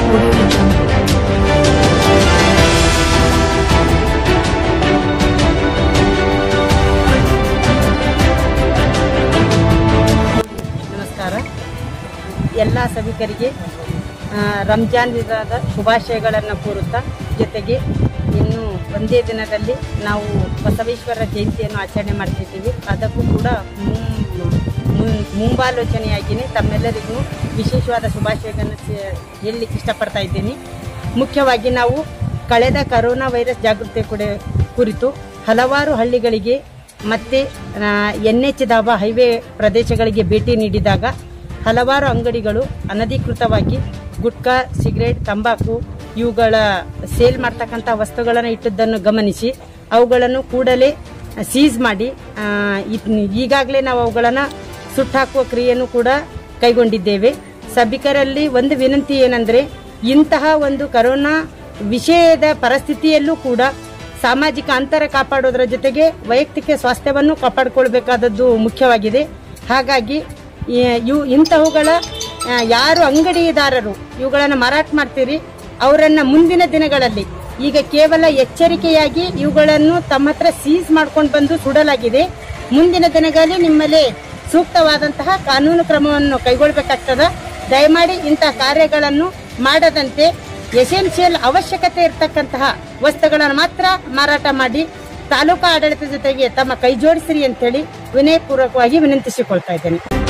Audio Jungle. ನಮಸ್ಕಾರ ಎಲ್ಲ ಸಭಿಕರಿಗೆ ಆ, ರಂಜಾನ್ ದಿನದ ಶುಭಾಶಯಗಳನ್ನು ಕೋರುತ್ತಾ ಜೊತೆಗೆ ಇನ್ನು ಒಂದೇ ದಿನದಲ್ಲಿ ನಾವು ಬಸವೇಶ್ವರ ಜಯಂತಿಯನ್ನು ಆಚರಣೆ ಮಾಡ್ತಿದ್ದೀವಿ ಅದಕ್ಕೂ ಕೂಡ ಮುಂ- ಮುಂ- ಮುಂಬಾಲೋಚನೆಯಾಗಿಯೇ ತಮ್ಮೆಲ್ಲರಿಗೂ ವಿಶೇಷವಾದ ಶುಭಾಶಯಗಳನ್ನು ಸೇ- ಹೇಳಲಿಕ್ಕೆ ಇಷ್ಟಪಡ್ತಾ ಇದ್ದೀನಿ ಮುಖ್ಯವಾಗಿ ನಾವು ಕಳೆದ ಕರೋನಾ ವೈರಸ್ ಜಾಗೃತಿ ಕೂಡ ಕುರಿತು ಹಲವಾರು ಹಳ್ಳಿಗಳಿಗೆ ಮತ್ತೆ ಎನ್ ಎಚ್ ದಾಬಾ ಹೈವೇ ಪ್ರದೇಶಗಳಿಗೆ ಭೇಟಿ ನೀಡಿದಾಗ ಹಲವಾರು ಅಂಗಡಿಗಳು ಅನಧಿಕೃತವಾಗಿ ಗುಟ್ಕಾ ಸಿಗರೇಟ್ ತಂಬಾಕು ಇವುಗಳ ಸೇಲ್ ಮಾಡ್ತಕ್ಕಂಥ ವಸ್ತುಗಳನ್ನು ಇಟ್ಟದ್ದನ್ನು ಗಮನಿಸಿ ಅವುಗಳನ್ನು ಕೂಡಲೇ ಸೀಸ್ ಮಾಡಿ ಆ, ಇದ್- ಈಗಾಗಲೇ ನಾವು ಅವುಗಳನ್ನು ಸುಟ್ಟಾಕುವ ಕ್ರಿಯೆಯನ್ನು ಕೂಡ ಕೈಗೊಂಡಿದ್ದೇವೆ ಸಭಿಕರಲ್ಲಿ ಒಂದು ವಿನಂತಿ ಏನಂದ್ರೆ ಇಂತಹ ಒಂದು ಕರೋನಾ ವಿಷಯದ ಪರಿಸ್ಥಿತಿಯಲ್ಲೂ ಕೂಡ ಸಾಮಾಜಿಕ ಅಂತರ ಕಾಪಾಡೋದರ ಜೊತೆಗೆ ವೈಯಕ್ತಿಕ ಸ್ವಾಸ್ಥ್ಯವನ್ನು ಕಾಪಾಡಿಕೊಳ್ಬೇಕಾದದ್ದು ಮುಖ್ಯವಾಗಿದೆ ಹಾಗಾಗಿ ಈ- ಇವು ಇಂತಹವುಗಳ ಆ, ಯಾರು ಅಂಗಡಿದಾರರು ಇವುಗಳನ್ನು ಮಾರಾಟ ಮಾಡ್ತೀರಿ ಅವರನ್ನ ಮುಂದಿನ ದಿನಗಳಲ್ಲಿ ಈಗ ಕೇವಲ ಎಚ್ಚರಿಕೆಯಾಗಿ ಇವುಗಳನ್ನು ತಮ್ಮ ಹತ್ರ ಸೀಸ್ ಮಾಡ್ಕೊಂಡು ಬಂದು ಸುಡಲಾಗಿದೆ ಮುಂದಿನ ದಿನಗಳಲ್ಲಿ ನಿಮ್ಮಲ್ಲಿ ಸೂಕ್ತವಾದಂತಹ ಕಾನೂನು ಕ್ರಮವನ್ನು ಕೈಗೊಳ್ಳಬೇಕಾಗ್ತದ ದಯಮಾಡಿ ಇಂತಹ ಕಾರ್ಯಗಳನ್ನು ಮಾಡದಂತೆ ಎಸೆನ್ಷಿಯಲ್ ಅವಶ್ಯಕತೆ ಇರತಕ್ಕಂತಹ ವಸ್ತುಗಳನ್ನು ಮಾತ್ರ ಮಾರಾಟ ಮಾಡಿ ತಾಲೂಕಾ ಆಡಳಿತ ಜೊತೆಗೆ ತಮ್ಮ ಕೈ ಜೋಡಿಸಿರಿ ಅಂತೇಳಿ ವಿನಯಪೂರ್ವಕವಾಗಿ ವಿನಂತಿಸಿಕೊಳ್ತಾ ಇದ್ದೇನೆ